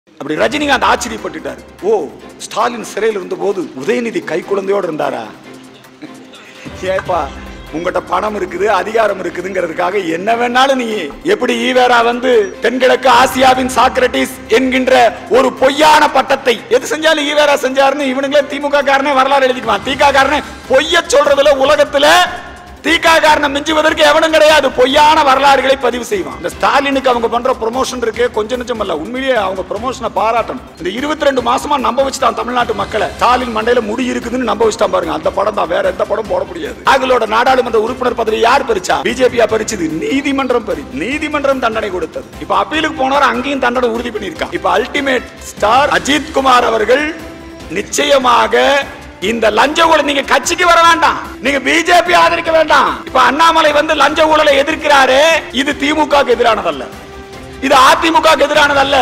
அப்படி ரஜினிகாந்த் ஆச்சரியப்பட்டுட்டார் ஓ ஸ்டாலின் சிறையில் இருந்தபோது உதயநிதி கை குழந்தையோடு இருந்தாரா ஏப்பா உங்ககிட்ட பணம் இருக்குது அதிகாரம் இருக்குதுங்கிறதுக்காக என்ன வேணாலும் நீ எப்படி ஈவேரா வந்து தென்கிழக்கு ஆசியாவின் சாக்ரட்டிஸ் என்கின்ற ஒரு பொய்யான பட்டத்தை எது செஞ்சாலும் ஈவேரா செஞ்சாருன்னு இவனுங்களே திமுக காரனே வரலாறு எழுதிக்குவான் திக காரனே பொய்ய சொல்றதுல உலகத்துல திக காரணம் மிஞ்சுவதற்கு எவனும் கிடையாது பொய்யான வரலாறுகளை பதிவு செய்வான் இந்த ஸ்டாலினுக்கு அவங்க பண்ற ப்ரொமோஷன் இருக்கு கொஞ்சம் நிச்சயம் இல்ல உண்மையிலேயே அவங்க ப்ரொமோஷனை பாராட்டணும் இந்த இருபத்தி ரெண்டு மாசமா நம்ப வச்சுட்டான் தமிழ்நாட்டு மக்களை ஸ்டாலின் மண்டையில முடி இருக்குதுன்னு நம்ப வச்சுட்டான் பாருங்க அந்த படம் தான் வேற எந்த படம் போட முடியாது அவங்களோட நாடாளுமன்ற உறுப்பினர் பதவி யார் பறிச்சா பிஜேபியா பறிச்சது நீதிமன்றம் பறி நீதிமன்றம் தண்டனை கொடுத்தது இப்ப அப்பீலுக்கு போனவர் அங்கேயும் தண்டனை உறுதி பண்ணியிருக்கான் இப்ப அல்டிமேட் ஸ்டார் அஜித் குமார் அவர்கள் நிச்சயமாக இந்த லஞ்ச ஊழல் நீங்க கட்சிக்கு வர வேண்டாம் நீங்க பிஜேபி ஆதரிக்க வேண்டாம் இப்ப அண்ணாமலை வந்து லஞ்ச ஊழலை எதிர்க்கிறாரு இது திமுக எதிரானதல்ல இது அதிமுக எதிரானதல்ல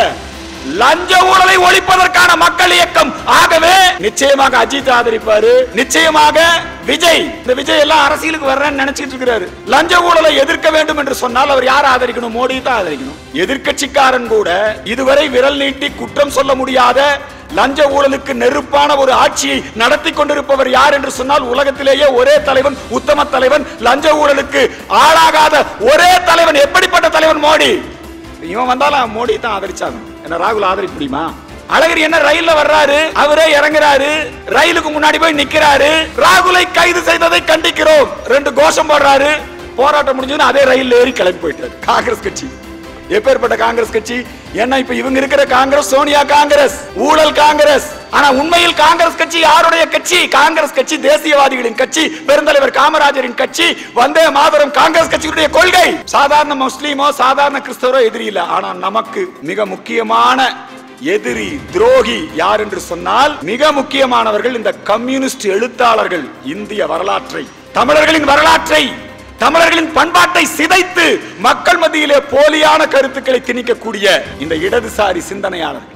லஞ்ச ஊழலை ஒழிப்பதற்கான மக்கள் இயக்கம் ஆகவே நிச்சயமாக அஜித் ஆதரிப்பாரு நிச்சயமாக விஜய் இந்த விஜய் எல்லாம் அரசியலுக்கு வர்றேன்னு நினைச்சிட்டு இருக்கிறாரு லஞ்ச ஊழலை எதிர்க்க வேண்டும் என்று சொன்னால் அவர் யார் ஆதரிக்கணும் மோடி தான் ஆதரிக்கணும் எதிர்க்கட்சிக்காரன் கூட இதுவரை விரல் நீட்டி குற்றம் சொல்ல முடியாத லஞ்ச ஊழலுக்கு நெருப்பான ஒரு ஆட்சியை நடத்தி கொண்டிருப்பவர் யார் என்று சொன்னால் உலகத்திலேயே ஒரே தலைவன் உத்தம தலைவன் லஞ்ச ஊழலுக்கு ஆளாகாத ஒரே தலைவன் எப்படிப்பட்ட தலைவன் மோடி இவன் வந்தாலும் மோடி தான் ஆதரிச்சாங்க என்ன ராகுல் ஆதரிக்க முடியுமா அழகிரி என்ன ரயில்ல வர்றாரு அவரே இறங்குறாரு ரயிலுக்கு முன்னாடி போய் நிக்கிறாரு ராகுலை கைது செய்ததை கண்டிக்கிறோம் ரெண்டு கோஷம் போடுறாரு போராட்டம் முடிஞ்சதுன்னு அதே ரயில்ல ஏறி கிளம்பி போயிட்டாரு காங்கிரஸ் கட்சி எப்பேற்பட்ட காங்கிரஸ் கட்சி ஏன்னா இப்ப இவங்க இருக்கிற காங்கிரஸ் சோனியா காங்கிரஸ் ஊழல் காங்கிரஸ் ஆனா உண்மையில் காங்கிரஸ் கட்சி யாருடைய கட்சி காங்கிரஸ் கட்சி தேசியவாதிகளின் கட்சி பெருந்தலைவர் காமராஜரின் கட்சி வந்தே மாதரம் காங்கிரஸ் கட்சியுடைய கொள்கை சாதாரண முஸ்லீமோ சாதாரண கிறிஸ்தவரோ எதிரி இல்ல ஆனா நமக்கு மிக முக்கியமான எதிரி துரோகி யார் என்று சொன்னால் மிக முக்கியமானவர்கள் இந்த கம்யூனிஸ்ட் எழுத்தாளர்கள் இந்திய வரலாற்றை தமிழர்களின் வரலாற்றை தமிழர்களின் பண்பாட்டை சிதைத்து மக்கள் மத்தியிலே போலியான கருத்துக்களை திணிக்கக்கூடிய இந்த இடதுசாரி சிந்தனையாளர்கள்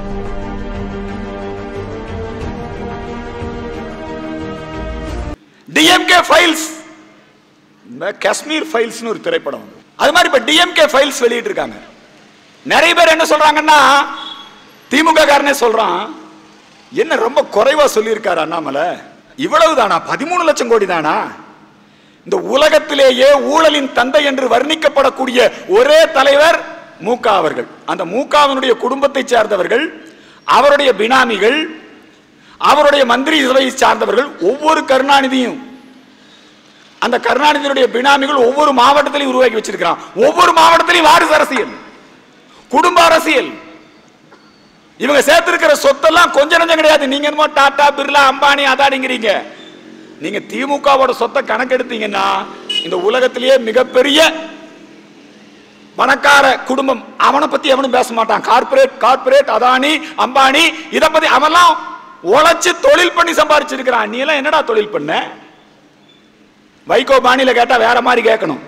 டிஎம்கே ஃபைல்ஸ் காஷ்மீர் ஃபைல்ஸ்னு ஒரு திரைப்படம் வந்து. அது மாதிரி இப்ப டிஎம்கே ஃபைல்ஸ் வெளியிட்டு இருக்காங்க நிறைய பேர் என்ன சொல்றாங்கன்னா திமுக காரனே சொல்றான் என்ன ரொம்ப குறைவா சொல்லியிருக்காரு அண்ணாமலை இவ்வளவு தானா பதிமூணு லட்சம் கோடி தானா இந்த உலகத்திலேயே ஊழலின் தந்தை என்று வர்ணிக்கப்படக்கூடிய ஒரே தலைவர் மூகா அவர்கள் அந்த மூகாவினுடைய குடும்பத்தை சார்ந்தவர்கள் அவருடைய பினாமிகள் அவருடைய மந்திரி சபையை சார்ந்தவர்கள் ஒவ்வொரு கருணாநிதியும் அந்த கருணாநிதியுடைய பினாமிகள் ஒவ்வொரு மாவட்டத்திலையும் உருவாக்கி வச்சிருக்கிறான் ஒவ்வொரு மாவட்டத்திலையும் வாரிசு அரசியல் குடும்ப அரசியல் இவங்க சேர்த்திருக்கிற சொத்தெல்லாம் கொஞ்சம் நஞ்சம் கிடையாது நீங்க என்னமோ டாடா பிர்லா அம்பானி அதானிங்கிறீங்க நீங்க திமுகவோட சொத்தை கணக்கெடுத்தீங்கன்னா இந்த உலகத்திலேயே மிகப்பெரிய பணக்கார குடும்பம் அவனை பத்தி எவனும் பேச மாட்டான் கார்ப்பரேட் கார்ப்பரேட் அதானி அம்பானி இத பத்தி அவன்லாம் உழைச்சு தொழில் பண்ணி சம்பாரிச்சிருக்கிறான் நீ எல்லாம் என்னடா தொழில் பண்ண வைகோ பாணியில கேட்டா வேற மாதிரி கேட்கணும்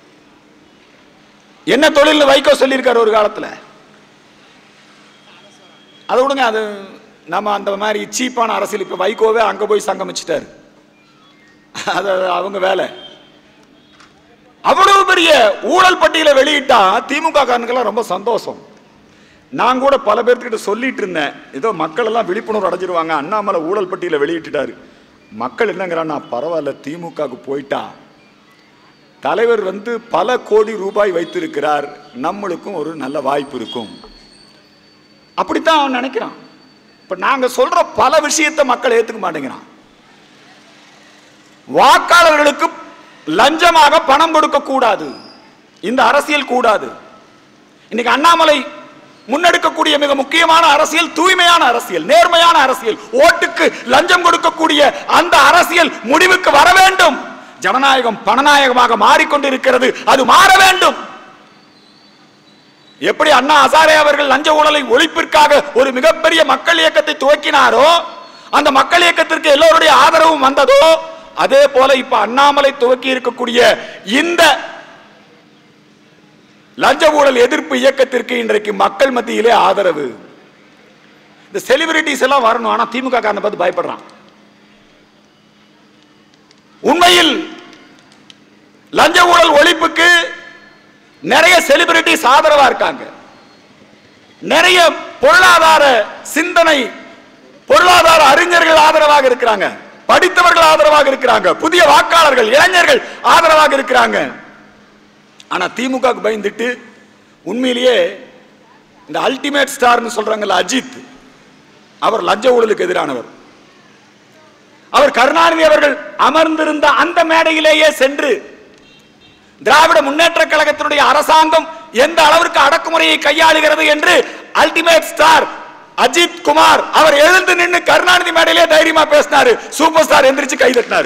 என்ன தொழில்னு வைகோ சொல்லியிருக்காரு ஒரு காலத்துல அதை விடுங்க அது நம்ம அந்த மாதிரி சீப்பான அரசியல் இப்ப வைகோவே அங்க போய் சங்கமிச்சிட்டாரு அது அது அவங்க வேலை அவ்வளவு பெரிய ஊழல் பட்டியலை வெளியிட்டா திமுக காரனுக்கெல்லாம் ரொம்ப சந்தோஷம் நான் கூட பல பேர்த்துக்கிட்ட சொல்லிட்டு இருந்தேன் ஏதோ மக்கள் எல்லாம் விழிப்புணர்வு அடைஞ்சிருவாங்க அண்ணாமலை ஊழல் பட்டியலை வெளியிட்டுட்டாரு மக்கள் என்னங்கிறான்னா பரவாயில்ல திமுகவுக்கு போயிட்டா தலைவர் வந்து பல கோடி ரூபாய் வைத்திருக்கிறார் நம்மளுக்கும் ஒரு நல்ல வாய்ப்பு இருக்கும் அப்படித்தான் அவன் நினைக்கிறான் இப்ப நாங்க சொல்ற பல விஷயத்தை மக்கள் ஏத்துக்க மாட்டேங்கிறான் வாக்காளர்களுக்கு லஞ்சமாக பணம் கொடுக்க கூடாது இந்த அரசியல் கூடாது இன்னைக்கு அண்ணாமலை முன்னெடுக்கக்கூடிய மிக முக்கியமான அரசியல் தூய்மையான அரசியல் நேர்மையான அரசியல் ஓட்டுக்கு லஞ்சம் கொடுக்கக்கூடிய அந்த அரசியல் முடிவுக்கு வர வேண்டும் ஜனநாயகம் பணநாயகமாக மாறிக்கொண்டிருக்கிறது அது மாற வேண்டும் எப்படி அண்ணா ஹசாரே அவர்கள் லஞ்ச ஊழலை ஒழிப்பிற்காக ஒரு மிகப்பெரிய மக்கள் இயக்கத்தை துவக்கினாரோ அந்த மக்கள் இயக்கத்திற்கு எல்லோருடைய ஆதரவும் வந்ததோ அதே போல இப்ப அண்ணாமலை துவக்கி இருக்கக்கூடிய இந்த லஞ்ச ஊழல் எதிர்ப்பு இயக்கத்திற்கு இன்றைக்கு மக்கள் மத்தியிலே ஆதரவு இந்த செலிபிரிட்டிஸ் எல்லாம் வரணும் ஆனா திமுக காரனை பார்த்து பயப்படுறான் உண்மையில் லஞ்ச ஊழல் ஒழிப்புக்கு நிறைய செலிபிரிட்டிஸ் ஆதரவா இருக்காங்க நிறைய பொருளாதார சிந்தனை பொருளாதார அறிஞர்கள் ஆதரவாக இருக்கிறாங்க படித்தவர்கள் ஆதரவாக இருக்கிறாங்க புதிய வாக்காளர்கள் இளைஞர்கள் ஆதரவாக இருக்கிறாங்க ஆனா திமுக பயந்துட்டு உண்மையிலேயே இந்த அல்டிமேட் ஸ்டார்னு சொல்றாங்கல்ல அஜித் அவர் லஞ்ச ஊழலுக்கு எதிரானவர் அவர் கருணாநிதி அவர்கள் அமர்ந்திருந்த அந்த மேடையிலேயே சென்று திராவிட முன்னேற்ற கழகத்தினுடைய அரசாங்கம் எந்த அளவிற்கு அடக்குமுறையை கையாளுகிறது என்று அல்டிமேட் ஸ்டார் அஜித் குமார் அவர் எழுந்து நின்று கருணாநிதி மேடையிலே தைரியமா பேசினாரு சூப்பர் ஸ்டார் எந்திரிச்சு கை தட்டினாரு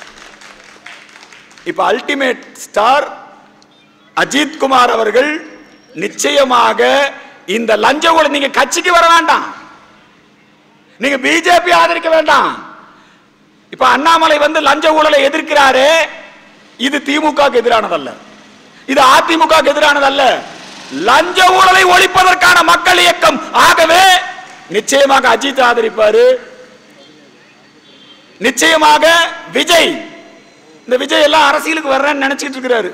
இப்ப அல்டிமேட் ஸ்டார் அஜித் குமார் அவர்கள் நிச்சயமாக இந்த லஞ்ச ஊழல் நீங்க கட்சிக்கு வர வேண்டாம் நீங்க பிஜேபி ஆதரிக்க வேண்டாம் இப்ப அண்ணாமலை வந்து லஞ்ச ஊழலை எதிர்க்கிறாரு இது திமுக எதிரானதல்ல இது அதிமுக எதிரானதல்ல லஞ்ச ஊழலை ஒழிப்பதற்கான மக்கள் இயக்கம் ஆகவே நிச்சயமாக அஜித் ஆதரிப்பாரு நிச்சயமாக விஜய் இந்த விஜய் எல்லாம் அரசியலுக்கு வர்றேன்னு நினைச்சிட்டு இருக்கிறாரு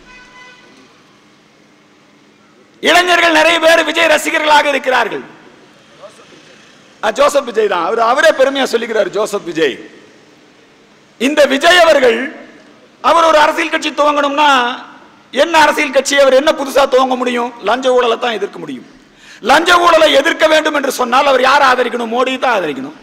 இளைஞர்கள் நிறைய பேர் விஜய் ரசிகர்களாக இருக்கிறார்கள் ஆ, ஜோசப் விஜய் தான் அவர் அவரே பெருமையா சொல்லிக்கிறார் ஜோசப் விஜய் இந்த விஜய் அவர்கள் அவர் ஒரு அரசியல் கட்சி துவங்கணும்னா என்ன அரசியல் கட்சி அவர் என்ன புதுசா துவங்க முடியும் லஞ்ச ஊழலை தான் எதிர்க்க முடியும் லஞ்ச ஊழலை எதிர்க்க வேண்டும் என்று சொன்னால் அவர் யாரை ஆதரிக்கணும் மோடி தான் ஆதரிக்கணும்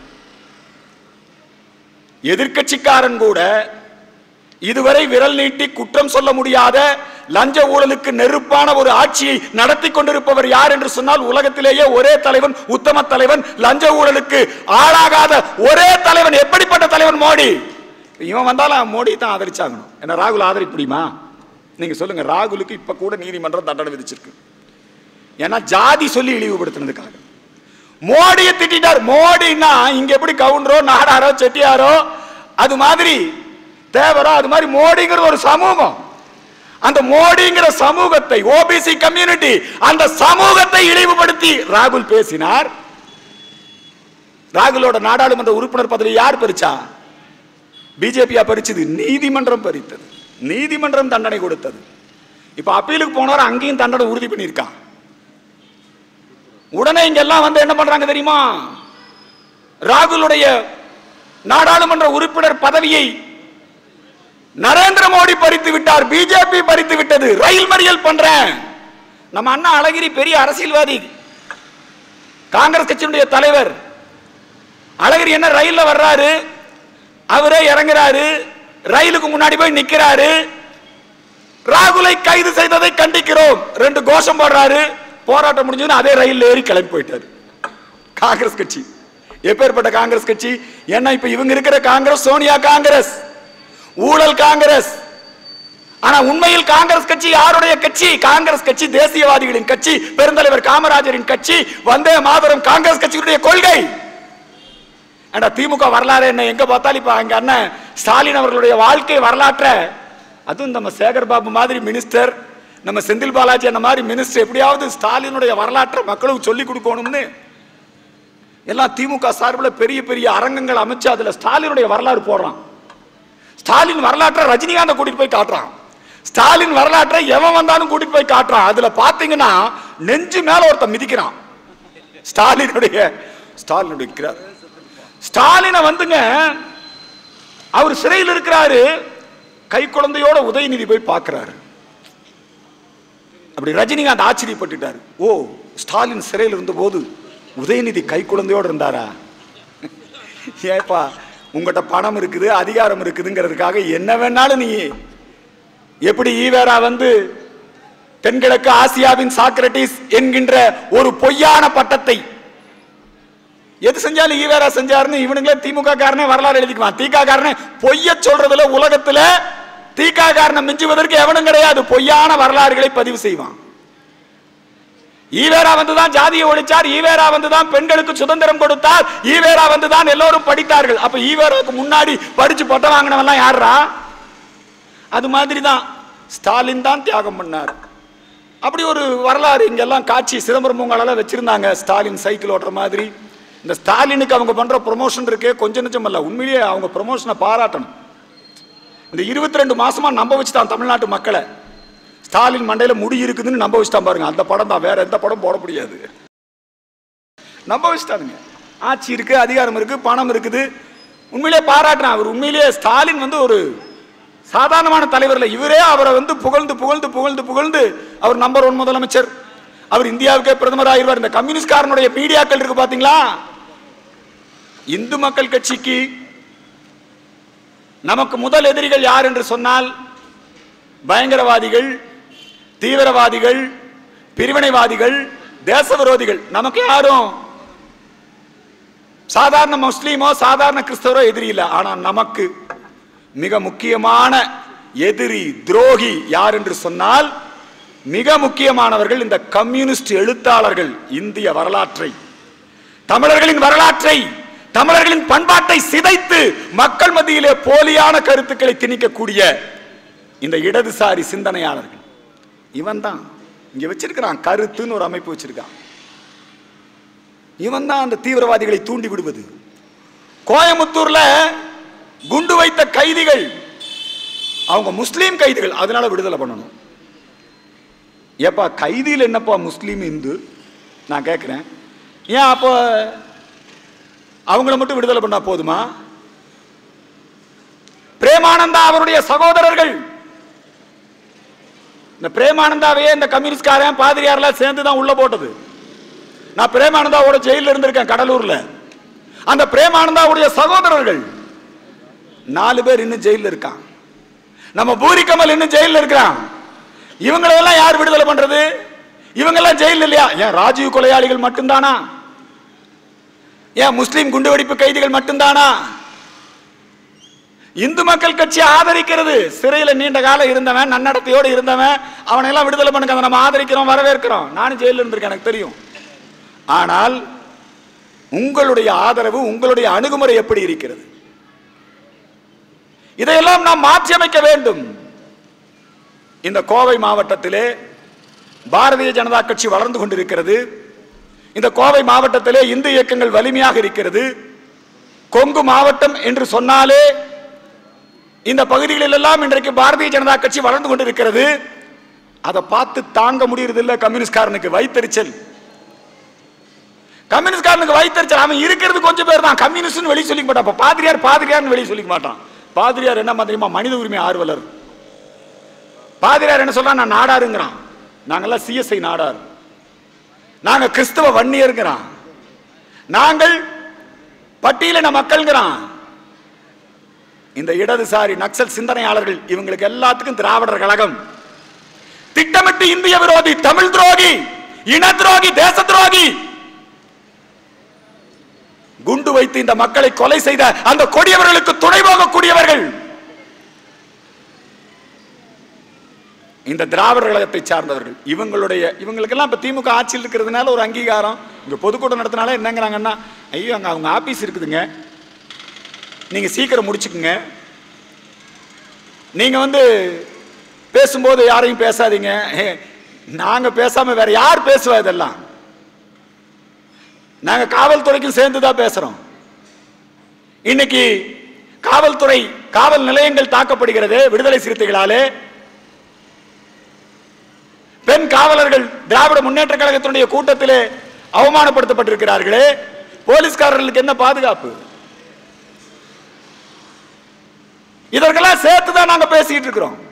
எதிர்க்கட்சிக்காரன் கூட இதுவரை விரல் நீட்டி குற்றம் சொல்ல முடியாத லஞ்ச ஊழலுக்கு நெருப்பான ஒரு ஆட்சியை நடத்தி கொண்டிருப்பவர் யார் என்று சொன்னால் உலகத்திலேயே ஒரே தலைவன் உத்தம தலைவன் லஞ்ச ஊழலுக்கு ஆளாகாத ஒரே தலைவன் எப்படிப்பட்ட தலைவன் மோடி இவன் வந்தாலும் மோடி தான் ஆதரிச்சாகணும் என்ன ராகுல் ஆதரிக்க முடியுமா நீங்க சொல்லுங்க ராகுலுக்கு இப்ப கூட நீதிமன்றம் தண்டனை விதிச்சிருக்கு ஏன்னா ஜாதி சொல்லி இழிவுபடுத்தினதுக்காக மோடியை திட்டார் மோடின்னா இங்க எப்படி கவுண்டரோ நாடாரோ செட்டியாரோ அது மாதிரி தேவரோ அது மாதிரி மோடிங்கிற ஒரு சமூகம் அந்த மோடிங்கிற சமூகத்தை ஓபிசி கம்யூனிட்டி அந்த சமூகத்தை இழிவுபடுத்தி ராகுல் பேசினார் ராகுலோட நாடாளுமன்ற உறுப்பினர் பதவி யார் பறிச்சா பிஜேபியா பறிச்சது நீதிமன்றம் பறித்தது நீதிமன்றம் தண்டனை கொடுத்தது இப்ப அப்பீலுக்கு போனவர் அங்கேயும் தண்டனை உறுதி பண்ணியிருக்கான் உடனே இங்க எல்லாம் வந்து என்ன பண்றாங்க தெரியுமா ராகுலுடைய நாடாளுமன்ற உறுப்பினர் பதவியை நரேந்திர மோடி பறித்து விட்டார் பிஜேபி பறித்து விட்டது ரயில் மறியல் பண்றேன் நம்ம அண்ணா அழகிரி பெரிய அரசியல்வாதி காங்கிரஸ் கட்சியினுடைய தலைவர் அழகிரி என்ன ரயில்ல வர்றாரு அவரே இறங்குறாரு ரயிலுக்கு முன்னாடி போய் நிக்கிறாரு ராகுலை கைது செய்ததை கண்டிக்கிறோம் ரெண்டு கோஷம் போடுறாரு போராட்டம் முடிஞ்சதுன்னு அதே ரயில் ஏறி கிளம்பி போயிட்டாரு காங்கிரஸ் கட்சி எப்பேற்பட்ட காங்கிரஸ் கட்சி ஏன்னா இப்ப இவங்க இருக்கிற காங்கிரஸ் சோனியா காங்கிரஸ் ஊழல் காங்கிரஸ் ஆனா உண்மையில் காங்கிரஸ் கட்சி யாருடைய கட்சி காங்கிரஸ் கட்சி தேசியவாதிகளின் கட்சி பெருந்தலைவர் காமராஜரின் கட்சி வந்தே மாதரம் காங்கிரஸ் கட்சியுடைய கொள்கை ஏண்டா திமுக வரலாறு என்ன எங்க பார்த்தாலும் இப்ப அங்க அண்ணன் ஸ்டாலின் அவர்களுடைய வாழ்க்கை வரலாற்றை அதுவும் நம்ம சேகர் பாபு மாதிரி மினிஸ்டர் நம்ம செந்தில் பாலாஜி அந்த மாதிரி மினிஸ்டர் எப்படியாவது ஸ்டாலினுடைய வரலாற்றை மக்களுக்கு சொல்லி கொடுக்கணும்னு எல்லாம் திமுக சார்பில் பெரிய பெரிய அரங்கங்கள் அமைச்சு அதுல ஸ்டாலினுடைய வரலாறு போடுறான் ஸ்டாலின் வரலாற்றை ரஜினிகாந்த் கூட்டிட்டு போய் காட்டுறான் ஸ்டாலின் வரலாற்றை எவன் வந்தாலும் கூட்டிட்டு போய் காட்டுறான் அதுல பாத்தீங்கன்னா நெஞ்சு மேல ஒருத்தன் மிதிக்கிறான் ஸ்டாலினுடைய ஸ்டாலினுடைய இருக்கிறார் ஸ்டாலினை வந்துங்க அவர் சிறையில் இருக்கிறாரு கை குழந்தையோட உதயநிதி போய் பார்க்கிறாரு அப்படி ரஜினிகாந்த் ஆச்சரியப்பட்டுட்டார் ஓ ஸ்டாலின் சிறையில் இருந்தபோது உதயநிதி கை குழந்தையோட இருந்தாரா ஏப்பா உங்ககிட்ட பணம் இருக்குது அதிகாரம் இருக்குதுங்கிறதுக்காக என்ன வேணாலும் நீ எப்படி ஈவேரா வந்து தென்கிழக்கு ஆசியாவின் சாக்ரட்டிஸ் என்கின்ற ஒரு பொய்யான பட்டத்தை எது செஞ்சாலும் ஈவேரா செஞ்சாருன்னு இவனுங்களே திமுக காரனே வரலாறு எழுதிக்குவான் தீகா காரனே பொய்ய சொல்றதுல உலகத்துல தீகா காரனை மிஞ்சுவதற்கு எவனும் கிடையாது பொய்யான வரலாறுகளை பதிவு செய்வான் ஈவேரா வந்துதான் ஜாதியை ஒழிச்சார் ஈவேரா வந்துதான் பெண்களுக்கு சுதந்திரம் கொடுத்தார் ஈவேரா வந்துதான் எல்லோரும் படித்தார்கள் அப்ப ஈவேராவுக்கு முன்னாடி படிச்சு பட்டம் வாங்கினவன்லாம் யாரா அது மாதிரி தான் ஸ்டாலின் தான் தியாகம் பண்ணார் அப்படி ஒரு வரலாறு இங்கெல்லாம் காட்சி சிதம்பரம் பூங்காலெல்லாம் வச்சிருந்தாங்க ஸ்டாலின் சைக்கிள் ஓட்டுற மாதிரி இந்த ஸ்டாலினுக்கு அவங்க பண்ற ப்ரொமோஷன் இருக்கே கொஞ்சம் நிச்சயம் அல்ல உண்மையிலேயே அவங்க ப்ரொமோஷனை பாராட்டணும் இந்த இருபத்தி ரெண்டு மாசமா நம்ப வச்சுட்டான் தமிழ்நாட்டு மக்களை ஸ்டாலின் மண்டையில முடி இருக்குதுன்னு நம்ப வச்சுட்டான் பாருங்க அந்த படம் தான் வேற எந்த படம் போட முடியாது நம்ப வச்சுட்டானுங்க ஆட்சி இருக்கு அதிகாரம் இருக்கு பணம் இருக்குது உண்மையிலேயே பாராட்டுறேன் அவர் உண்மையிலேயே ஸ்டாலின் வந்து ஒரு சாதாரணமான தலைவர் இல்லை இவரே அவரை வந்து புகழ்ந்து புகழ்ந்து புகழ்ந்து புகழ்ந்து அவர் நம்பர் ஒன் முதலமைச்சர் அவர் இந்தியாவுக்கே பிரதமர் ஆகிடுவார் இந்த கம்யூனிஸ்ட்காரனுடைய மீடியாக்கள் இருக்கு பாத்தீங்களா இந்து மக்கள் கட்சிக்கு நமக்கு முதல் எதிரிகள் யார் என்று சொன்னால் பயங்கரவாதிகள் தீவிரவாதிகள் பிரிவினைவாதிகள் தேச விரோதிகள் நமக்கு யாரும் சாதாரண முஸ்லீமோ சாதாரண கிறிஸ்தவரோ எதிரி இல்லை ஆனா நமக்கு மிக முக்கியமான எதிரி துரோகி யார் என்று சொன்னால் மிக முக்கியமானவர்கள் இந்த கம்யூனிஸ்ட் எழுத்தாளர்கள் இந்திய வரலாற்றை தமிழர்களின் வரலாற்றை தமிழர்களின் பண்பாட்டை சிதைத்து மக்கள் மத்தியிலே போலியான கருத்துக்களை திணிக்கக்கூடிய இந்த இடதுசாரி சிந்தனையாளர்கள் இவன் தான் இங்க வச்சிருக்கிறான் கருத்துன்னு ஒரு அமைப்பு வச்சிருக்கான் இவன் தான் அந்த தீவிரவாதிகளை தூண்டி விடுவது கோயமுத்தூர்ல குண்டு வைத்த கைதிகள் அவங்க முஸ்லீம் கைதிகள் அதனால விடுதலை பண்ணணும் ஏப்பா கைதியில் என்னப்பா முஸ்லீம் இந்து நான் கேட்குறேன் ஏன் அப்போ அவங்கள மட்டும் விடுதலை பண்ணா போதுமா பிரேமானந்தா அவருடைய சகோதரர்கள் இந்த பிரேமானந்தாவையே இந்த கம்யூனிஸ்ட்காரன் பாதிரியாரெல்லாம் சேர்ந்து தான் உள்ள போட்டது நான் பிரேமானந்தாவோட ஜெயில இருந்திருக்கேன் கடலூர்ல அந்த பிரேமானந்தாவுடைய சகோதரர்கள் நாலு பேர் இன்னும் ஜெயில இருக்கான் நம்ம பூரி கமல் இன்னும் ஜெயில இருக்கிறான் இவங்களெல்லாம் யார் விடுதலை பண்றது இவங்கெல்லாம் ஜெயில இல்லையா ஏன் ராஜீவ் கொலையாளிகள் மட்டும்தானா ஏன் முஸ்லீம் குண்டுவெடிப்பு கைதிகள் மட்டும்தானா இந்து மக்கள் கட்சி ஆதரிக்கிறது சிறையில் நீண்ட காலம் இருந்தவன் நன்னடத்தையோடு இருந்தவன் அவனை எல்லாம் விடுதலை பண்ணுங்க அதை நம்ம ஆதரிக்கிறோம் வரவேற்கிறோம் நானும் ஜெயிலில் இருந்திருக்கேன் எனக்கு தெரியும் ஆனால் உங்களுடைய ஆதரவு உங்களுடைய அணுகுமுறை எப்படி இருக்கிறது இதையெல்லாம் நாம் மாற்றி அமைக்க வேண்டும் இந்த கோவை மாவட்டத்திலே பாரதிய ஜனதா கட்சி வளர்ந்து கொண்டிருக்கிறது இந்த கோவை மாவட்டத்திலே இந்து இயக்கங்கள் வலிமையாக இருக்கிறது கொங்கு மாவட்டம் என்று சொன்னாலே இந்த பகுதிகளில் எல்லாம் இன்றைக்கு பாரதிய ஜனதா கட்சி வளர்ந்து கொண்டிருக்கிறது அதை பார்த்து தாங்க முடியறதில்ல கம்யூனிஸ்ட்காரனுக்கு வைத்தறிச்சல் கம்யூனிஸ்ட்காரனுக்கு வைத்தறிச்சல் அவன் இருக்கிறது கொஞ்சம் பேர் தான் கம்யூனிஸ்ட்னு வெளியே சொல்லிக்க மாட்டான் அப்ப பாதிரியார் பாதிரியார்னு வெளியே சொல்லிக்க மாட்டான் பாதிரியார் என்ன தெரியுமா மனித உரிமை ஆர்வலர் பாதிரியார் என்ன சொல்றான் நான் நாடாருங்கிறான் நாங்கெல்லாம் சிஎஸ்ஐ நாடார் நாங்க கிறிஸ்தவ வன்னியருங்கிறான் நாங்கள் பட்டியலின மக்கள்ங்கிறான் இந்த இடதுசாரி நக்சல் சிந்தனையாளர்கள் இவங்களுக்கு எல்லாத்துக்கும் திராவிடர் கழகம் திட்டமிட்டு இந்திய விரோதி தமிழ் துரோகி இன துரோகி தேச துரோகி குண்டு வைத்து இந்த மக்களை கொலை செய்த அந்த கொடியவர்களுக்கு துணை போகக்கூடியவர்கள் இந்த திராவிடர் கழகத்தை சார்ந்தவர்கள் இவங்களுடைய இவங்களுக்கெல்லாம் இப்ப திமுக ஆட்சியில் இருக்கிறதுனால ஒரு அங்கீகாரம் இங்க பொதுக்கூட்டம் நடத்தினால என்னங்கிறாங்கன்னா ஐயோ அங்க அவங்க ஆபீஸ் இருக்குதுங்க நீங்க சீக்கிரம் முடிச்சுக்குங்க நீங்க வந்து பேசும்போது யாரையும் பேசாதீங்க ஹே, நாங்க பேசாம வேற யார் பேசுவா இதெல்லாம் நாங்க காவல்துறைக்கும் சேர்ந்து தான் பேசுறோம் இன்னைக்கு காவல்துறை காவல் நிலையங்கள் தாக்கப்படுகிறது விடுதலை சிறுத்தைகளாலே பெண் காவலர்கள் திராவிட முன்னேற்ற கழகத்தினுடைய கூட்டத்திலே அவமானப்படுத்தப்பட்டிருக்கிறார்களே போலீஸ்காரர்களுக்கு என்ன பாதுகாப்பு இதற்கெல்லாம் சேர்த்து தான் நாங்க பேசிட்டு இருக்கிறோம்